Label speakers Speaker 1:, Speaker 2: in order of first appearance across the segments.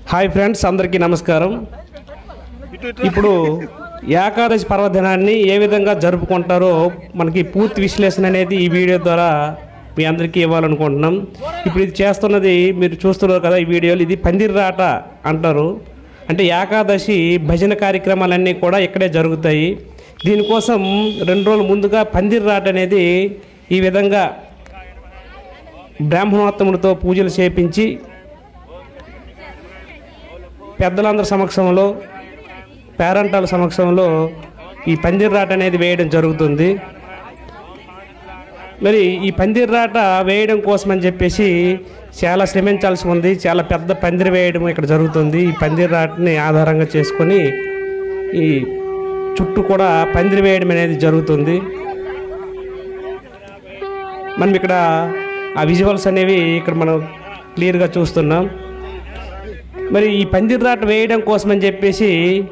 Speaker 1: hi friends అందరికీ నమస్కారం ఇప్పుడు ఏకాదశి పర్వదినాన్ని ఏ విధంగా జరుపుకుంటారో మనకి పూర్తి విశ్లేషణ అనేది ఈ వీడియో ద్వారా మీ అందరికీ ఇవ్వాలనుకుంటున్నాం ఇప్పుడు ఇది చేస్తున్నది మీరు చూస్తున్నారు కదా ఈ వీడియోలు ఇది పందిర్రాట అంటారు అంటే ఏకాదశి భజన కార్యక్రమాలన్నీ కూడా ఇక్కడే జరుగుతాయి దీనికోసం రెండు రోజుల ముందుగా పందిర్రాట అనేది ఈ విధంగా బ్రాహ్మణోత్తముడితో పూజలు చేపించి పెద్దలందరి సమక్షంలో పేరంటాల సమక్షంలో ఈ పందిర్రాట అనేది వేయడం జరుగుతుంది మరి ఈ పందిర్రాట వేయడం కోసం అని చెప్పేసి చాలా శ్రమించాల్సి ఉంది చాలా పెద్ద పందిరి వేయడం ఇక్కడ జరుగుతుంది ఈ పందిర్రాటని ఆధారంగా చేసుకొని ఈ చుట్టూ కూడా పందిరి వేయడం అనేది జరుగుతుంది మనం ఇక్కడ ఆ విజువల్స్ అనేవి ఇక్కడ మనం క్లియర్గా చూస్తున్నాం మరి ఈ పందిరి రాట వేయడం కోసం అని చెప్పేసి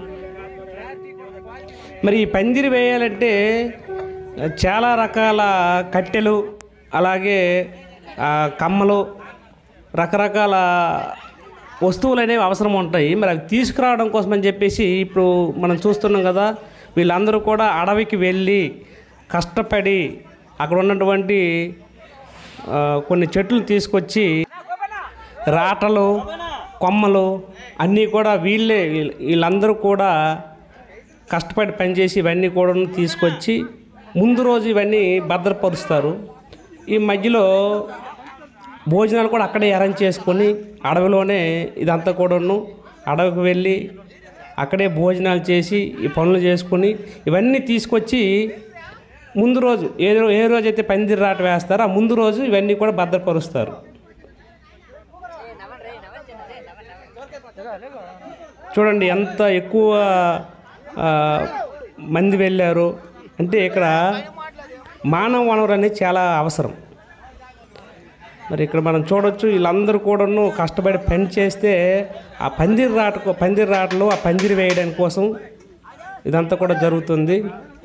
Speaker 1: మరి ఈ పందిరి వేయాలంటే చాలా రకాల కట్టెలు అలాగే ఆ, కమ్మలు రకరకాల వస్తువులు అనేవి అవసరం ఉంటాయి మరి అవి తీసుకురావడం కోసం అని చెప్పేసి ఇప్పుడు మనం చూస్తున్నాం కదా వీళ్ళందరూ కూడా అడవికి వెళ్ళి కష్టపడి అక్కడ ఉన్నటువంటి ఆ, కొన్ని చెట్లు తీసుకొచ్చి రాటలు కొమ్మలు అన్నీ కూడా వీళ్ళే వీళ్ళ- వీళ్ళందరూ కూడా కష్టపడి పనిచేసి ఇవన్నీ కూడా తీసుకొచ్చి ముందు రోజు ఇవన్నీ భద్రపరుస్తారు ఈ మధ్యలో భోజనాలు కూడా అక్కడే అరేంజ్ చేసుకొని అడవిలోనే ఇదంతా కూడాను అడవికి వెళ్ళి అక్కడే భోజనాలు చేసి ఈ పనులు చేసుకొని ఇవన్నీ తీసుకొచ్చి ముందు రోజు ఏ రో- ఏ రోజు అయితే పందిరి రాట వేస్తారో ఆ ముందు రోజు ఇవన్నీ కూడా భద్రపరుస్తారు చూడండి ఎంత ఎక్కువ ఆ, మంది వెళ్ళారు అంటే ఇక్కడ మానవ వనరు అనేది చాలా అవసరం మరి ఇక్కడ మనం చూడొచ్చు వీళ్ళందరూ కూడాను కష్టపడి పని చేస్తే ఆ పందిరి రాట పందిరి రాటలో ఆ పందిరి వేయడానికి కోసం ఇదంతా కూడా జరుగుతుంది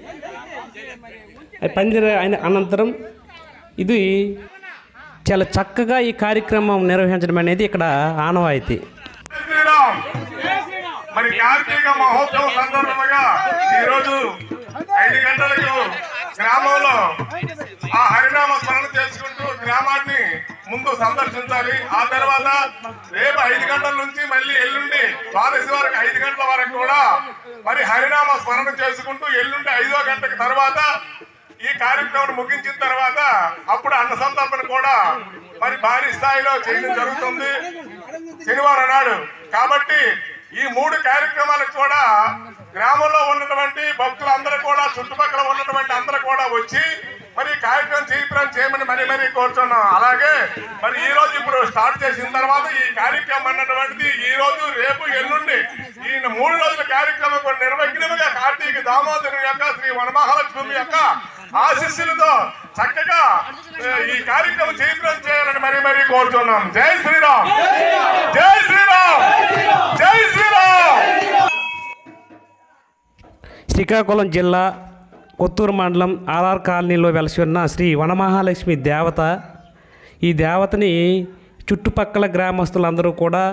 Speaker 1: ఆ పందిరి అయిన అనంతరం ఇది చాలా చక్కగా ఈ కార్యక్రమం నిర్వహించడం అనేది ఇక్కడ ఆనవాయితీ
Speaker 2: శ్రీరామ్ మరి కార్తీక మహోత్సవం సందర్భంగా ఈరోజు ఐదు గంటలకు గ్రామంలో ఆ హరినామ స్మరణ చేసుకుంటూ గ్రామాన్ని ముందు సందర్శించాలి ఆ తర్వాత రేపు ఐదు గంటల నుంచి మళ్ళీ ఎల్లుండి ద్వాదశి వరకు ఐదు గంటల వరకు కూడా మరి హరినామ స్మరణ చేసుకుంటూ ఎల్లుండి ఐదో గంటకి తర్వాత ఈ కార్యక్రమం ముగించిన తర్వాత అప్పుడు అన్న సంతర్పణ కూడా మరి భారీ స్థాయిలో చేయడం జరుగుతుంది శనివారం నాడు కాబట్టి ఈ మూడు కార్యక్రమాలకు కూడా గ్రామంలో ఉన్నటువంటి భక్తులందరూ కూడా చుట్టుపక్కల ఉన్నటువంటి అందరూ కూడా వచ్చి మరి ఈ కార్యక్రమం చేయించడం చేయమని మరి మరి కోరుతున్నాం అలాగే మరి ఈ రోజు ఇప్పుడు స్టార్ట్ చేసిన తర్వాత ఈ కార్యక్రమం అన్నటువంటిది ఈ రోజు రేపు ఎల్లుండి ఈ మూడు రోజుల కార్యక్రమం కూడా నిర్వగ్నముగా కార్తీక దామోదరుని యొక్క శ్రీ వనమహాలక్ష్మి యొక్క ఆశీస్సులతో చక్కగా ఏ, ఈ కార్యక్రమం చేయించడం చేయాలని మరి మరి కోరుతున్నాం జై శ్రీరామ్ జై శ్రీరామ్ జై శ్రీరామ్
Speaker 1: శ్రీకాకుళం జిల్లా కొత్తూరు మండలం ఆర్ఆర్ కాలనీలో వెలసి ఉన్న శ్రీ వనమహాలక్ష్మి దేవత ఈ దేవతని చుట్టుపక్కల గ్రామస్తులందరూ కూడా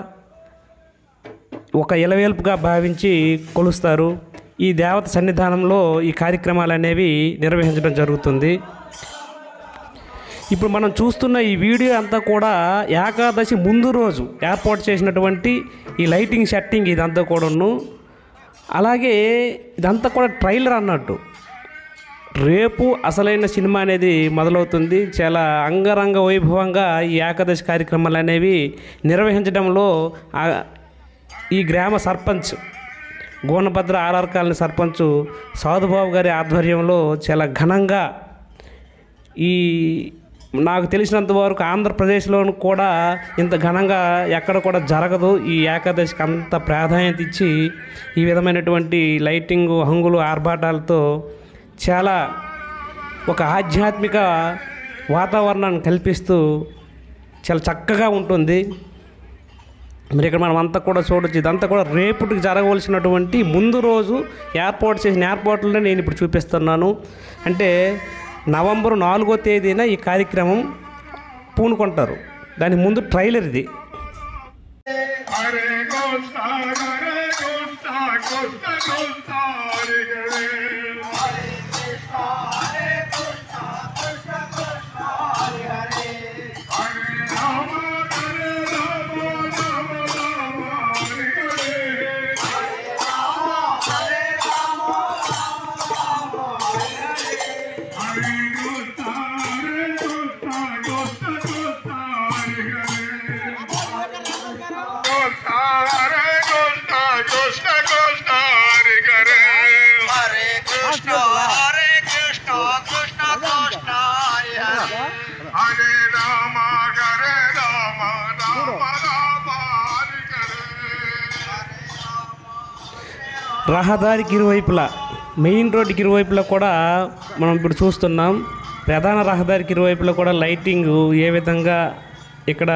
Speaker 1: ఒక ఇలవేల్పుగా భావించి కొలుస్తారు ఈ దేవత సన్నిధానంలో ఈ కార్యక్రమాలు అనేవి నిర్వహించడం జరుగుతుంది ఇప్పుడు మనం చూస్తున్న ఈ వీడియో అంతా కూడా ఏకాదశి ముందు రోజు ఏర్పాటు చేసినటువంటి ఈ లైటింగ్ సెట్టింగ్ ఇదంతా కూడాను అలాగే ఇదంతా కూడా ట్రైలర్ అన్నట్టు రేపు అసలైన సినిమా అనేది మొదలవుతుంది చాలా అంగరంగ వైభవంగా ఈ ఏకాదశి కార్యక్రమాలు అనేవి నిర్వహించడంలో ఆ- ఈ గ్రామ సర్పంచ్ గోనభద్ర ఆర్ఆర్ కాలనీ సర్పంచ్ సాధుబాబు గారి ఆధ్వర్యంలో చాలా ఘనంగా ఈ నాకు తెలిసినంత వరకు ఆంధ్రప్రదేశ్లోను కూడా ఇంత ఘనంగా ఎక్కడ కూడా జరగదు ఈ ఏకాదశికి అంత ప్రాధాన్యత ఇచ్చి ఈ విధమైనటువంటి లైటింగ్ హంగులు ఆర్భాటాలతో చాలా ఒక ఆధ్యాత్మిక వాతావరణాన్ని కల్పిస్తూ చాలా చక్కగా ఉంటుంది మరి ఇక్కడ మనం అంతా కూడా చూడొచ్చు ఇదంతా కూడా రేపటికి జరగవలసినటువంటి ముందు రోజు ఏర్పాటు చేసిన ఏర్పాట్లనే నేను ఇప్పుడు చూపిస్తున్నాను అంటే నవంబర్ నాలుగో తేదీన ఈ కార్యక్రమం పూనుకుంటారు దాని ముందు ట్రైలర్ ఇది
Speaker 2: హరే కృష్ణ హరే కృష్ణ కృష్ణ కృష్ణ హరే హరే హరే రామ హరే రామ రామ రామ హరే హరే హరే కృష్ణ హరే కృష్ణ కృష్ణ కృష్ణ హరే హరే కృష్ణ హరే కృష్ణ కృష్ణ కృష్ణ హరే హరే
Speaker 3: హరే కృష్ణ హరే కృష్ణ కృష్ణ కృష్ణ హరే హరే
Speaker 2: హరే రామ హరే రామ రామ రామ హరే హరే
Speaker 1: రహదారికి ఇరువైపులా మెయిన్ రోడ్డుకి ఇరువైపులా కూడా మనం ఇప్పుడు చూస్తున్నాం ప్రధాన రహదారికి ఇరువైపులా కూడా లైటింగ్ ఏ విధంగా ఇక్కడ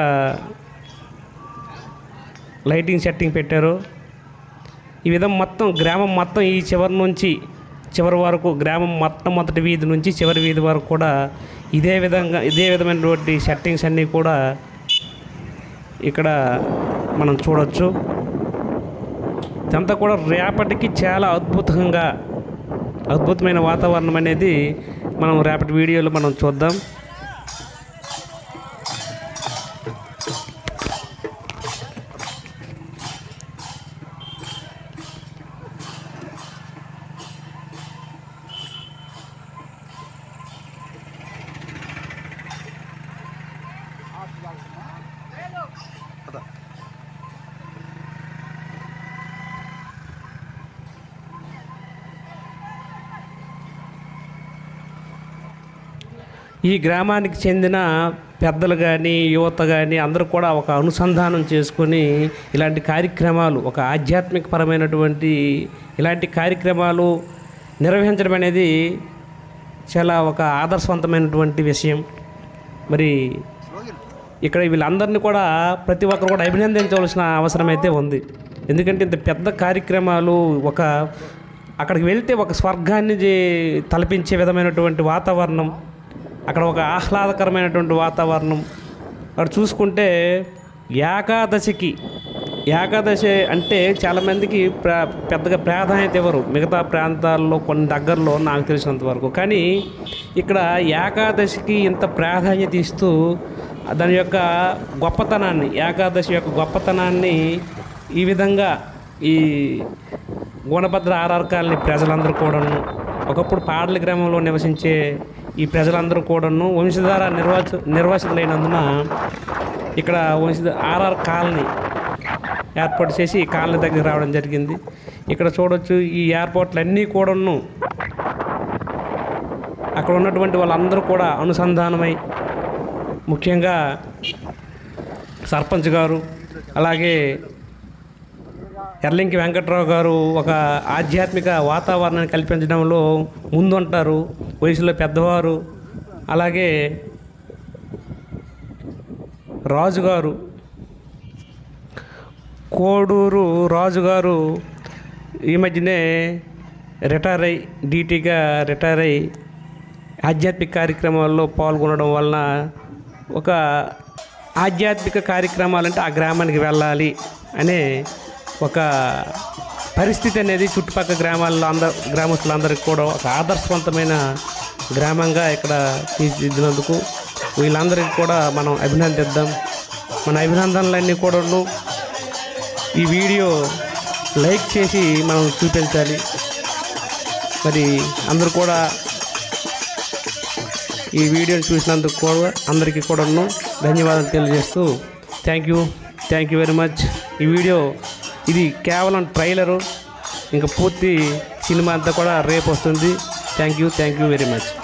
Speaker 1: లైటింగ్ సెట్టింగ్ పెట్టారు ఈ విధంగా మొత్తం గ్రామం మొత్తం ఈ చివరి నుంచి చివరి వరకు గ్రామం మొత్తం మొదటి వీధి నుంచి చివరి వీధి వరకు కూడా ఇదే విధంగా ఇదే విధమైనటువంటి సెట్టింగ్స్ అన్నీ కూడా ఇక్కడ మనం చూడొచ్చు ఇదంతా కూడా రేపటికి చాలా అద్భుతంగా అద్భుతమైన వాతావరణం అనేది మనం రేపటి వీడియోలో మనం చూద్దాం ఈ గ్రామానికి చెందిన పెద్దలు కానీ యువత కానీ అందరూ కూడా ఒక అనుసంధానం చేసుకొని ఇలాంటి కార్యక్రమాలు ఒక ఆధ్యాత్మికపరమైనటువంటి ఇలాంటి కార్యక్రమాలు నిర్వహించడం అనేది చాలా ఒక ఆదర్శవంతమైనటువంటి విషయం మరి ఇక్కడ వీళ్ళందరినీ కూడా ప్రతి ఒక్కరు కూడా అభినందించవలసిన అవసరం అయితే ఉంది ఎందుకంటే ఇంత పెద్ద కార్యక్రమాలు ఒక అక్కడికి వెళ్తే ఒక స్వర్గాన్ని జే- తలపించే విధమైనటువంటి వాతావరణం అక్కడ ఒక ఆహ్లాదకరమైనటువంటి వాతావరణం అక్కడ చూసుకుంటే ఏకాదశికి ఏకాదశి అంటే చాలామందికి ప్రా పెద్దగా ప్రాధాన్యత ఇవ్వరు మిగతా ప్రాంతాల్లో కొన్ని దగ్గరలో నాకు తెలిసినంత వరకు కానీ ఇక్కడ ఏకాదశికి ఇంత ప్రాధాన్యత ఇస్తూ దాని యొక్క గొప్పతనాన్ని ఏకాదశి యొక్క గొప్పతనాన్ని ఈ విధంగా ఈ గుణభద్ర ఆర్ఆర్ కాలనీ ప్రజలందరూ కూడాను ఒకప్పుడు పాడల గ్రామంలో నివసించే ఈ ప్రజలందరూ కూడాను వంశధార నిర్వాచ నిర్వాసితులైనందున ఇక్కడ వంశ ఆర్ఆర్ కాలనీ ఏర్పాటు చేసి ఈ కాలనీ దగ్గర రావడం జరిగింది ఇక్కడ చూడొచ్చు ఈ ఏర్పాట్లు అన్నీ కూడాను అక్కడ ఉన్నటువంటి వాళ్ళందరూ కూడా అనుసంధానమై ముఖ్యంగా సర్పంచ్ గారు అలాగే ఎర్లింకి వెంకట్రావు గారు ఒక ఆధ్యాత్మిక వాతావరణాన్ని కల్పించడంలో ముందుంటారు వయసులో పెద్దవారు అలాగే రాజుగారు కోడూరు రాజుగారు ఈ మధ్యనే రిటైర్ అయ్యి డీటీగా రిటైర్ అయ్యి ఆధ్యాత్మిక కార్యక్రమాల్లో పాల్గొనడం వలన ఒక ఆధ్యాత్మిక కార్యక్రమాలంటే ఆ గ్రామానికి వెళ్ళాలి అనే ఒక పరిస్థితి అనేది చుట్టుపక్కల గ్రామాల్లో అందరు గ్రామస్తులందరికీ కూడా ఒక ఆదర్శవంతమైన గ్రామంగా ఇక్కడ తీర్చిదిద్దినందుకు వీళ్ళందరికీ కూడా మనం అభినందిద్దాం మన అభినందనలన్నీ కూడాను ఈ వీడియో లైక్ చేసి మనం చూపించాలి మరి అందరూ కూడా ఈ వీడియోని చూసినందుకు కూడా అందరికీ కూడాను ధన్యవాదాలు తెలియజేస్తూ thank you thank you very much ఈ వీడియో ఇది కేవలం ట్రైలరు ఇంకా పూర్తి సినిమా అంతా కూడా రేపు వస్తుంది thank you thank you very much